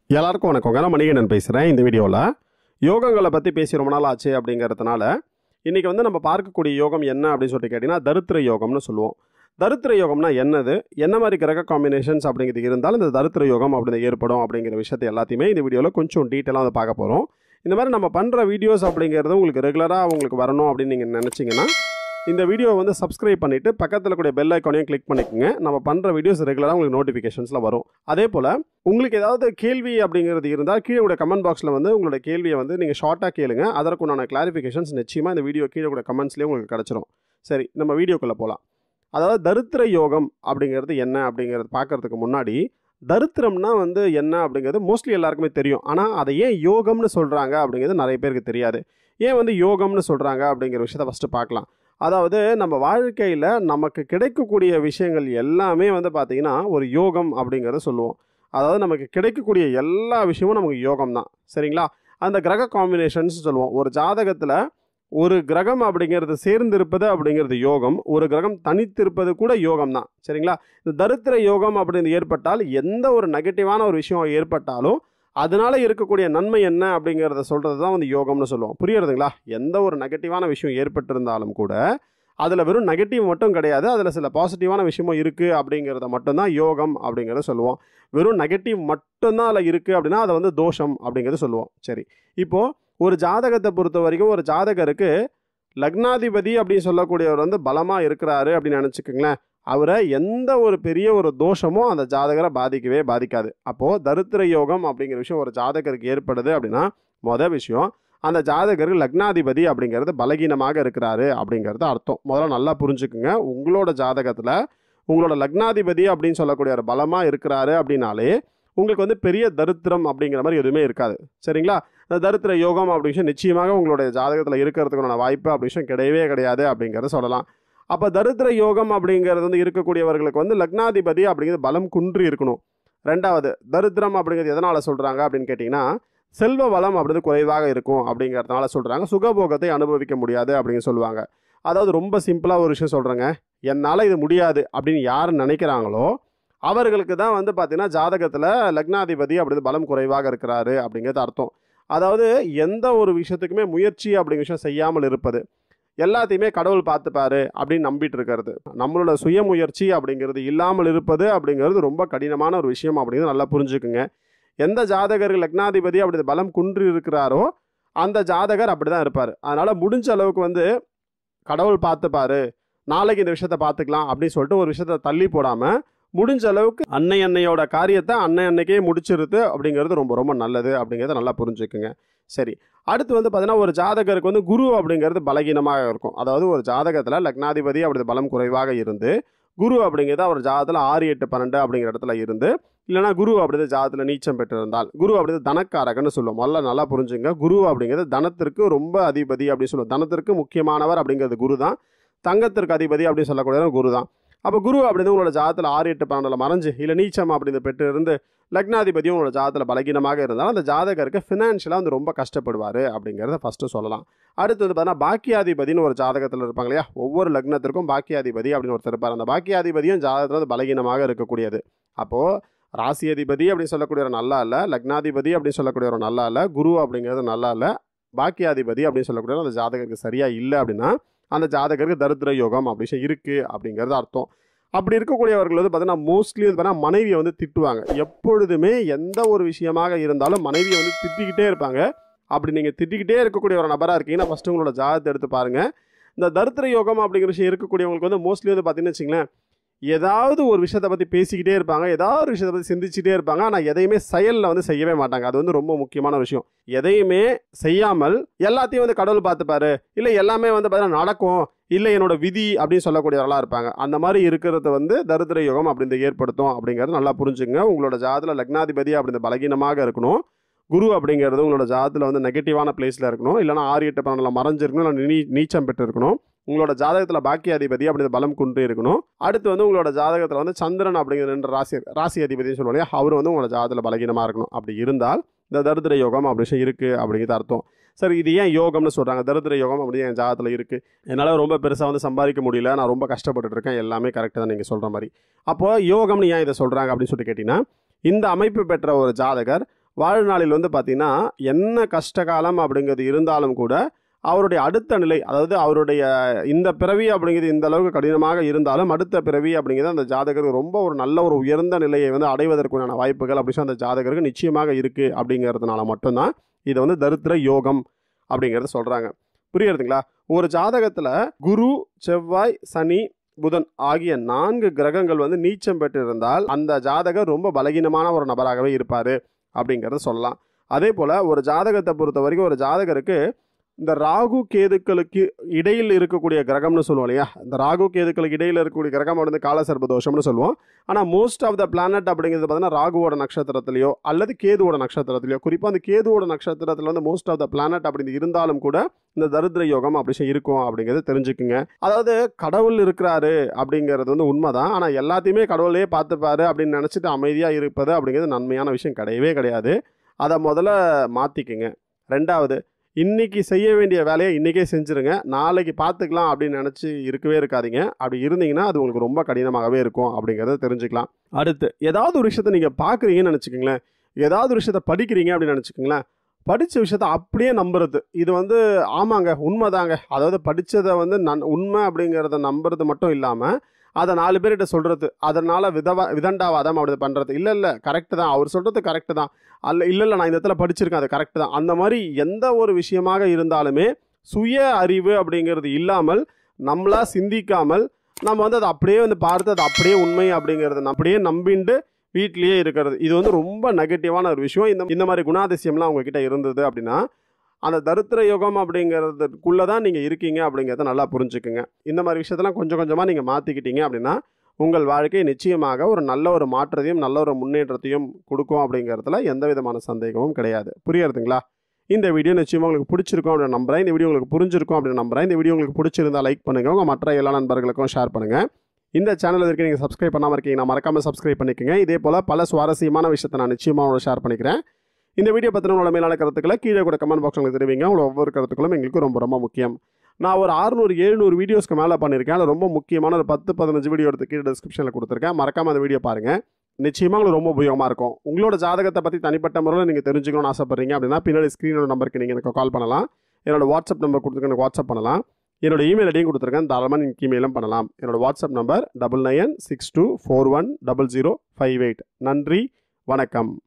எல்லாருக்கும் வணக்கங்க நான் மணிகண்டன் பேசுகிறேன் இந்த வீடியோவில் யோகங்களை பற்றி பேசி ரொம்ப நாள் ஆச்சு அப்படிங்கிறதுனால இன்றைக்கி வந்து நம்ம பார்க்கக்கூடிய யோகம் என்ன அப்படின்னு சொல்லிட்டு கேட்டிங்கன்னா தரித்திர யோகம்னு சொல்லுவோம் தரித்திர யோகம்னா என்னது என்ன மாதிரி கிரக காம்பினேஷன்ஸ் அப்படிங்கிறது இருந்தாலும் இந்த தரித்திர யோகம் அப்படிங்கிறது ஏற்படும் அப்படிங்கிற விஷயத்தை எல்லாத்தையுமே இந்த வீடியோவில் கொஞ்சம் டீட்டெயிலாக வந்து பார்க்க போகிறோம் இந்த மாதிரி நம்ம பண்ணுற வீடியோஸ் அப்படிங்கிறது உங்களுக்கு ரெகுலராக உங்களுக்கு வரணும் அப்படின்னு நீங்கள் நினச்சிங்கன்னா இந்த வீடியோ வந்து சப்ஸ்கிரைப் பண்ணிவிட்டு பக்கத்தில் கூடிய பெல் ஐக்கானையும் கிளிக் பண்ணிக்கோங்க நம்ம பண்ணுற வீடியோஸ் ரெகுலராக உங்களுக்கு நோட்டிஃபிகேஷன்ஸில் வரும் அதே போல் உங்களுக்கு ஏதாவது கேள்வி அப்படிங்கிறது இருந்தால் கீழே கூட கமெண்ட் பாக்ஸில் வந்து உங்களோட கேள்வியை வந்து நீங்கள் ஷார்ட்டாக கேளுங்க அதற்குண்டான கிளாரிஃபிகேஷன்ஸ் நிச்சயமாக இந்த வீடியோ கீழே கூட கமெண்ட்ஸ்லேயே உங்களுக்கு கிடச்சிரும் சரி நம்ம வீடியோக்குள்ளே போகலாம் அதாவது தரித்திர யோகம் அப்படிங்கிறது என்ன அப்படிங்கிறது பார்க்கறதுக்கு முன்னாடி தரித்திரம்னா வந்து என்ன அப்படிங்கிறது மோஸ்ட்லி எல்லாருக்குமே தெரியும் ஆனால் அதை ஏன் யோகம்னு சொல்கிறாங்க அப்படிங்கிறது நிறைய பேருக்கு தெரியாது ஏன் வந்து யோகம்னு சொல்கிறாங்க அப்படிங்கிற விஷயத்த ஃபஸ்ட்டு பார்க்கலாம் அதாவது நம்ம வாழ்க்கையில் நமக்கு கிடைக்கக்கூடிய விஷயங்கள் எல்லாமே வந்து பார்த்திங்கன்னா ஒரு யோகம் அப்படிங்கிறத சொல்லுவோம் அதாவது நமக்கு கிடைக்கக்கூடிய எல்லா விஷயமும் நமக்கு யோகம் தான் சரிங்களா அந்த கிரக காம்பினேஷன்ஸ் சொல்லுவோம் ஒரு ஜாதகத்தில் ஒரு கிரகம் அப்படிங்கிறது சேர்ந்திருப்பது அப்படிங்கிறது யோகம் ஒரு கிரகம் தனித்திருப்பது கூட யோகம் தான் சரிங்களா இந்த தரித்திர யோகம் அப்படின்னு ஏற்பட்டால் எந்த ஒரு நெகட்டிவான ஒரு விஷயம் ஏற்பட்டாலும் அதனால இருக்கக்கூடிய நன்மை என்ன அப்படிங்கிறத சொல்கிறது தான் வந்து யோகம்னு சொல்லுவோம் புரியுறதுங்களா எந்த ஒரு நெகட்டிவான விஷயம் ஏற்பட்டிருந்தாலும் கூட அதில் வெறும் நெகட்டிவ் மட்டும் கிடையாது அதில் சில பாசிட்டிவான விஷயமும் இருக்குது அப்படிங்கிறத மட்டும்தான் யோகம் அப்படிங்கிறத சொல்லுவோம் வெறும் நெகட்டிவ் மட்டும்தான் அதில் இருக்குது அப்படின்னா அதை வந்து தோஷம் அப்படிங்கிறத சொல்லுவோம் சரி இப்போது ஒரு ஜாதகத்தை பொறுத்த வரைக்கும் ஒரு ஜாதகருக்கு லக்னாதிபதி அப்படின்னு சொல்லக்கூடியவர் வந்து பலமாக இருக்கிறாரு அப்படின்னு நினச்சிக்கோங்களேன் அவரை எந்த ஒரு பெரிய ஒரு தோஷமும் அந்த ஜாதகரை பாதிக்கவே பாதிக்காது அப்போது தரித்திர யோகம் அப்படிங்கிற விஷயம் ஒரு ஜாதகருக்கு ஏற்படுது அப்படின்னா மொதல் விஷயம் அந்த ஜாதகருக்கு லக்னாதிபதி அப்படிங்கிறது பலகீனமாக இருக்கிறாரு அப்படிங்கிறது அர்த்தம் முதல்ல நல்லா புரிஞ்சுக்குங்க உங்களோட ஜாதகத்தில் உங்களோட லக்னாதிபதி அப்படின்னு சொல்லக்கூடிய ஒரு பலமாக இருக்கிறாரு அப்படின்னாலே உங்களுக்கு வந்து பெரிய தரித்திரம் அப்படிங்கிற மாதிரி எதுவுமே இருக்காது சரிங்களா இந்த தரித்திர யோகம் அப்படி விஷயம் நிச்சயமாக உங்களுடைய ஜாதகத்தில் இருக்கிறதுக்கான வாய்ப்பு அப்படி விஷயம் கிடையவே கிடையாது அப்படிங்கிறத சொல்லலாம் அப்போ தரித்திர யோகம் அப்படிங்கிறது வந்து இருக்கக்கூடியவர்களுக்கு வந்து லக்னாதிபதி அப்படிங்கிறது பலம் குன்றி இருக்கணும் ரெண்டாவது தரித்திரம் அப்படிங்கிறது எதனால் சொல்கிறாங்க அப்படின்னு கேட்டிங்கன்னா செல்வ வளம் அப்படிங்கிறது குறைவாக இருக்கும் அப்படிங்கிறதுனால சொல்கிறாங்க சுகபோகத்தை அனுபவிக்க முடியாது அப்படின்னு சொல்லுவாங்க அதாவது ரொம்ப சிம்பிளாக ஒரு விஷயம் சொல்கிறேங்க என்னால் இது முடியாது அப்படின்னு யார் நினைக்கிறாங்களோ அவர்களுக்கு தான் வந்து பார்த்தீங்கன்னா ஜாதகத்தில் லக்னாதிபதி அப்படி பலம் குறைவாக இருக்கிறாரு அப்படிங்கிறது அர்த்தம் அதாவது எந்த ஒரு விஷயத்துக்குமே முயற்சி அப்படிங்கிற விஷயம் செய்யாமல் இருப்பது எல்லாத்தையுமே கடவுள் பார்த்துப்பாரு அப்படின்னு நம்பிட்டு இருக்கிறது நம்மளோட சுயமுயற்சி அப்படிங்கிறது இல்லாமல் இருப்பது அப்படிங்கிறது ரொம்ப கடினமான ஒரு விஷயம் அப்படிங்கிறது நல்லா புரிஞ்சுக்குங்க எந்த ஜாதகர் லக்னாதிபதி அப்படி பலம் குன்றி இருக்கிறாரோ அந்த ஜாதகர் அப்படி தான் இருப்பார் அதனால் முடிஞ்ச அளவுக்கு வந்து கடவுள் பார்த்துப்பாரு நாளைக்கு இந்த விஷயத்த பார்த்துக்கலாம் அப்படின்னு சொல்லிட்டு ஒரு விஷயத்த தள்ளி போடாமல் முடிஞ்ச அளவுக்கு அன்னை அன்னையோட காரியத்தை அன்னை அன்னைக்கே முடிச்சிருது அப்படிங்கிறது ரொம்ப ரொம்ப நல்லது அப்படிங்கிறத நல்லா புரிஞ்சுக்குங்க சரி அடுத்து வந்து பார்த்தீங்கன்னா ஒரு ஜாதகருக்கு வந்து குரு அப்படிங்கிறது பலகீனமாக இருக்கும் அதாவது ஒரு ஜாதகத்தில் லக்னாதிபதி அப்படி பலம் குறைவாக இருந்து குரு அப்படிங்கிறது அவர் ஜாதகத்தில் ஆறு எட்டு பன்னெண்டு அப்படிங்கிற இடத்துல இருந்து இல்லைனா குரு அப்படிங்கிறது ஜாதத்தில் நீச்சம் பெற்றிருந்தால் குரு அப்படிங்கிறது தனக்காரகன்னு சொல்லுவோம் முதல்ல நல்லா புரிஞ்சுங்க குரு அப்படிங்கிறது தனத்திற்கு ரொம்ப அதிபதி அப்படின்னு சொல்லுவோம் தனத்திற்கு முக்கியமானவர் அப்படிங்கிறது குரு தான் தங்கத்திற்கு அதிபதி அப்படின்னு சொல்லக்கூடியவர் குரு தான் அப்போ குரு அப்படிங்கிறது உங்களோட ஜாதத்தில் ஆறு எட்டு பன்னெண்டில் மறைஞ்சு இல்லை நீச்சம் அப்படின்னு பெற்று இருந்து லக்னாதிபதியும் உங்களோட ஜாதத்தில் பலகீனமாக இருந்தாலும் அந்த ஜாதகருக்கு ஃபினான்ஷியலாக வந்து ரொம்ப கஷ்டப்படுவார் அப்படிங்கிறத ஃபஸ்ட்டு சொல்லலாம் அடுத்து வந்து பார்த்தீங்கன்னா பாக்கியாதிபதினு ஒரு ஜாதகத்தில் இருப்பாங்க இல்லையா ஒவ்வொரு லக்னத்திற்கும் பாக்கியாதிபதி அப்படின்னு ஒருத்தர் இருப்பார் அந்த பாக்கியாதிபதியும் ஜாதகத்தில் வந்து பலகீனமாக இருக்கக்கூடியது அப்போது ராசி அதிபதி அப்படின்னு சொல்லக்கூடியவர் நல்லா இல்லை லக்னாதிபதி அப்படின்னு சொல்லக்கூடியவர் நல்லா இல்லை குரு அப்படிங்கிறது நல்லா இல்லை பாக்கியாதிபதி அப்படின்னு சொல்லக்கூடியவர் அந்த ஜாதகருக்கு சரியாக இல்லை அப்படின்னா அந்த ஜாதகருக்கு தரித்திர யோகம் அப்படி இருக்குது அப்படிங்கிறது அர்த்தம் அப்படி இருக்கக்கூடியவர்கள் வந்து பார்த்தீங்கன்னா மோஸ்ட்லி வந்து பார்த்தீங்கன்னா மனைவியை வந்து திட்டுவாங்க எப்பொழுதுமே எந்த ஒரு விஷயமாக இருந்தாலும் மனைவியை வந்து திட்டிக்கிட்டே இருப்பாங்க அப்படி நீங்கள் திட்டிக்கிட்டே இருக்கக்கூடிய ஒரு நபராக இருக்கீங்கன்னா ஃபஸ்ட்டு உங்களோட ஜாதகத்தை எடுத்து பாருங்கள் இந்த தரித்திர யோகம் அப்படிங்கிற விஷயம் இருக்கக்கூடியவங்களுக்கு வந்து மோஸ்ட்லி வந்து பார்த்தீங்கன்னு வச்சிங்களேன் ஏதாவது ஒரு விஷயத்தை பற்றி பேசிக்கிட்டே இருப்பாங்க ஏதாவது ஒரு விஷயத்தை பற்றி சிந்திச்சுட்டே இருப்பாங்க ஆனால் எதையுமே செயலில் வந்து செய்யவே மாட்டாங்க அது வந்து ரொம்ப முக்கியமான விஷயம் எதையுமே செய்யாமல் எல்லாத்தையும் வந்து கடவுள் பார்த்துப்பாரு இல்லை எல்லாமே வந்து பார்த்தீங்கன்னா நடக்கும் இல்லை என்னோட விதி அப்படின்னு சொல்லக்கூடியவர்களாக இருப்பாங்க அந்த மாதிரி இருக்கிறது வந்து தரித்திர யோகம் அப்படின்ற ஏற்படுத்தும் அப்படிங்கிறது நல்லா புரிஞ்சுங்க உங்களோட ஜாதத்தில் லக்னாதிபதி அப்படின்ற பலகீனமாக இருக்கணும் குரு அப்படிங்கிறது உங்களோட ஜாதத்தில் வந்து நெகட்டிவான பிளேஸில் இருக்கணும் இல்லைனா ஆறு எட்டு பன்னெண்டில் மறைஞ்சிருக்கணும் இல்லை நீ நீச்சம் பெற்று இருக்கணும் உங்களோட ஜாதகத்தில் பாக்கியாதிபதி அப்படி பலம் குன்றி இருக்கணும் அடுத்து வந்து உங்களோட ஜாதகத்தில் வந்து சந்திரன் அப்படிங்கிற ரெண்டு ராசி ராசி அதிபதினு சொல்லுவோம் இல்லையா அவர் வந்து உங்களோட ஜாதகத்தில் பலகீனமாக இருக்கணும் அப்படி இருந்தால் இந்த தரித்திர யோகம் அப்படி விஷயம் இருக்குது அப்படிங்கிறது அர்த்தம் சரி இது ஏன் யோகம்னு சொல்கிறாங்க தரித்திர யோகம் அப்படி என் ஜாதகத்தில் இருக்குது என்னால் ரொம்ப பெருசாக வந்து சம்பாதிக்க முடியல நான் ரொம்ப கஷ்டப்பட்டுட்டு இருக்கேன் எல்லாமே கரெக்டாக தான் நீங்கள் சொல்கிற மாதிரி அப்போது யோகம்னு ஏன் இதை சொல்கிறாங்க அப்படின்னு சொல்லிட்டு கேட்டிங்கன்னா இந்த அமைப்பு பெற்ற ஒரு ஜாதகர் வாழ்நாளில் வந்து பார்த்தீங்கன்னா என்ன கஷ்டகாலம் அப்படிங்கிறது இருந்தாலும் கூட அவருடைய அடுத்த நிலை அதாவது அவருடைய இந்த பிறவி அப்படிங்கிறது இந்த அளவுக்கு கடினமாக இருந்தாலும் அடுத்த பிறவி அப்படிங்கிறது அந்த ஜாதகருக்கு ரொம்ப ஒரு நல்ல ஒரு உயர்ந்த நிலையை வந்து அடைவதற்குண்டான வாய்ப்புகள் அப்படி சொல்லி அந்த ஜாதகருக்கு நிச்சயமாக இருக்குது அப்படிங்கிறதுனால மட்டும்தான் இதை வந்து தரித்திர யோகம் அப்படிங்கிறத சொல்கிறாங்க புரியுறதுங்களா ஒரு ஜாதகத்தில் குரு செவ்வாய் சனி புதன் ஆகிய நான்கு கிரகங்கள் வந்து நீச்சம் பெற்றிருந்தால் அந்த ஜாதகர் ரொம்ப பலகீனமான ஒரு நபராகவே இருப்பார் அப்படிங்கிறத சொல்லலாம் அதே போல் ஒரு ஜாதகத்தை பொறுத்த வரைக்கும் ஒரு ஜாதகருக்கு இந்த ராகு கேதுக்களுக்கு இடையில் இருக்கக்கூடிய கிரகம்னு சொல்லுவோம் இல்லையா இந்த ராகு கேதுக்களுக்கு இடையில் இருக்கக்கூடிய கிரகம் வந்து காலசர்ப தோஷம்னு சொல்லுவோம் ஆனால் மோஸ்ட் ஆஃப் த பிளானட் அப்படிங்கிறது பார்த்தீங்கன்னா ராகுவோட நட்சத்திரத்திலையோ அல்லது கேதுவோட நட்சத்திரத்திலையோ குறிப்பாக அந்த கேதுவோட நட்சத்திரத்தில் வந்து மோஸ்ட் ஆஃப் த பிளானட் அப்படி இருந்தாலும் கூட இந்த தரித்திர யோகம் அப்படி சொல்லி இருக்கும் அப்படிங்கிறது தெரிஞ்சுக்குங்க அதாவது கடவுள் இருக்கிறாரு அப்படிங்கிறது வந்து உண்மைதான் ஆனால் எல்லாத்தையுமே கடவுளே பார்த்துப்பாரு அப்படின்னு நினச்சிட்டு அமைதியாக இருப்பது அப்படிங்கிறது நன்மையான விஷயம் கிடையவே கிடையாது அதை முதல்ல மாற்றிக்குங்க ரெண்டாவது இன்னைக்கு செய்ய வேண்டிய வேலையை இன்றைக்கே செஞ்சுருங்க நாளைக்கு பார்த்துக்கலாம் அப்படின்னு நினச்சி இருக்கவே இருக்காதீங்க அப்படி இருந்தீங்கன்னா அது உங்களுக்கு ரொம்ப கடினமாகவே இருக்கும் அப்படிங்கிறத தெரிஞ்சுக்கலாம் அடுத்து ஏதாவது ஒரு விஷயத்தை நீங்கள் பார்க்குறீங்கன்னு நினச்சிக்கோங்களேன் ஏதாவது ஒரு விஷயத்தை படிக்கிறீங்க அப்படின்னு நினச்சிக்கோங்களேன் படித்த விஷயத்த அப்படியே நம்புறது இது வந்து ஆமாங்க உண்மைதாங்க அதாவது படித்ததை வந்து நன் உண்மை அப்படிங்கிறத நம்புறது மட்டும் இல்லாமல் அதை நாலு பேர்கிட்ட சொல்கிறது அதனால் விதவா விதண்டாவாதம் அப்படி பண்ணுறது இல்லை இல்லை கரெக்டு தான் அவர் சொல்கிறது கரெக்டு தான் அல்ல இல்லை இல்லை நான் இந்த இடத்துல படிச்சிருக்கேன் அது கரெக்டு தான் அந்த மாதிரி எந்த ஒரு விஷயமாக இருந்தாலுமே சுய அறிவு அப்படிங்கிறது இல்லாமல் நம்மளா சிந்திக்காமல் நம்ம வந்து அதை அப்படியே வந்து பார்த்து அது அப்படியே உண்மை அப்படிங்கிறத அப்படியே நம்பிண்டு வீட்லேயே இருக்கிறது இது வந்து ரொம்ப நெகட்டிவான ஒரு விஷயம் இந்த இந்த மாதிரி குணாதிசயம்லாம் உங்ககிட்ட இருந்தது அப்படின்னா அந்த தரித்திர யுகம் அப்படிங்கிறதுக்குள்ளே தான் நீங்கள் இருக்கீங்க அப்படிங்கிறத நல்லா புரிஞ்சுக்குங்க இந்த மாதிரி விஷயத்தெல்லாம் கொஞ்சம் கொஞ்சமாக நீங்கள் மாற்றிக்கிட்டீங்க அப்படின்னா உங்கள் வாழ்க்கை நிச்சயமாக ஒரு நல்ல ஒரு மாற்றத்தையும் நல்ல ஒரு முன்னேற்றத்தையும் கொடுக்கும் அப்படிங்கிறதுல எந்த விதமான சந்தேகமும் கிடையாது புரியுறதுங்களா இந்த வீடியோ நிச்சயமாக உங்களுக்கு பிடிச்சிருக்கும் அப்படின்னு நம்புறேன் இந்த வீடியோ உங்களுக்கு புரிஞ்சிருக்கும் அப்படின்னு நம்புறேன் இந்த வீடியோ உங்களுக்கு பிடிச்சிருந்தா லைக் பண்ணுங்க உங்கள் மற்ற எல்லா நண்பர்களுக்கும் ஷேர் பண்ணுங்க இந்த சேனல் இருக்கு நீங்கள் சப்ஸ்கிரைப் பண்ணாமல் இருக்கீங்கன்னா மறக்காம சப்ஸ்கிரைப் பண்ணிக்கோங்க இதே போல் பல சுவாரஸ்யமான விஷயத்தை நான் நிச்சயமாக ஷேர் பண்ணிக்கிறேன் இந்த வீடியோ பற்றின உங்களோட மேலான கருத்துக்களை கீழே கூட கமெண்ட் பாக்ஸ் உங்களுக்கு தெரிவிங்க உங்களோட ஒவ்வொரு கருத்துக்களும் எங்களுக்கு ரொம்ப ரொம்ப முக்கியம் நான் ஒரு அறுநூறு எழுநூறு வீடியோஸ்க்கு மேலே பண்ணியிருக்கேன் அதில் ரொம்ப முக்கியமான ஒரு பத்து பதினஞ்சு வீடியோ எடுத்து கீழே டிஸ்கிரிப்ஷனில் கொடுத்துருக்கேன் மறக்காம அந்த வீடியோ பாருங்கள் நிச்சயமாக உங்களுக்கு ரொம்ப உபயோகமாக இருக்கும் உங்களோட ஜாதகத்தை பற்றி தனிப்பட்ட முறையில் நீங்கள் தெரிஞ்சுக்கணும்னு ஆசைப்பட்றீங்க அப்படின்னா பின்னாடி ஸ்க்ரீனோட நம்பருக்கு நீங்கள் எனக்கு கால் பண்ணலாம் என்னோட வாட்ஸ்அப் நம்பர் கொடுத்துருக்க எனக்கு வாட்ஸ்அப் பண்ணலாம் என்னோட இமெயில் ஐடியும் கொடுத்துருக்கேன் தாராளமாக நீங்கள் இமெயிலும் பண்ணலாம் என்னோட WhatsApp number double nine six two four one double zero five eight நன்றி வணக்கம்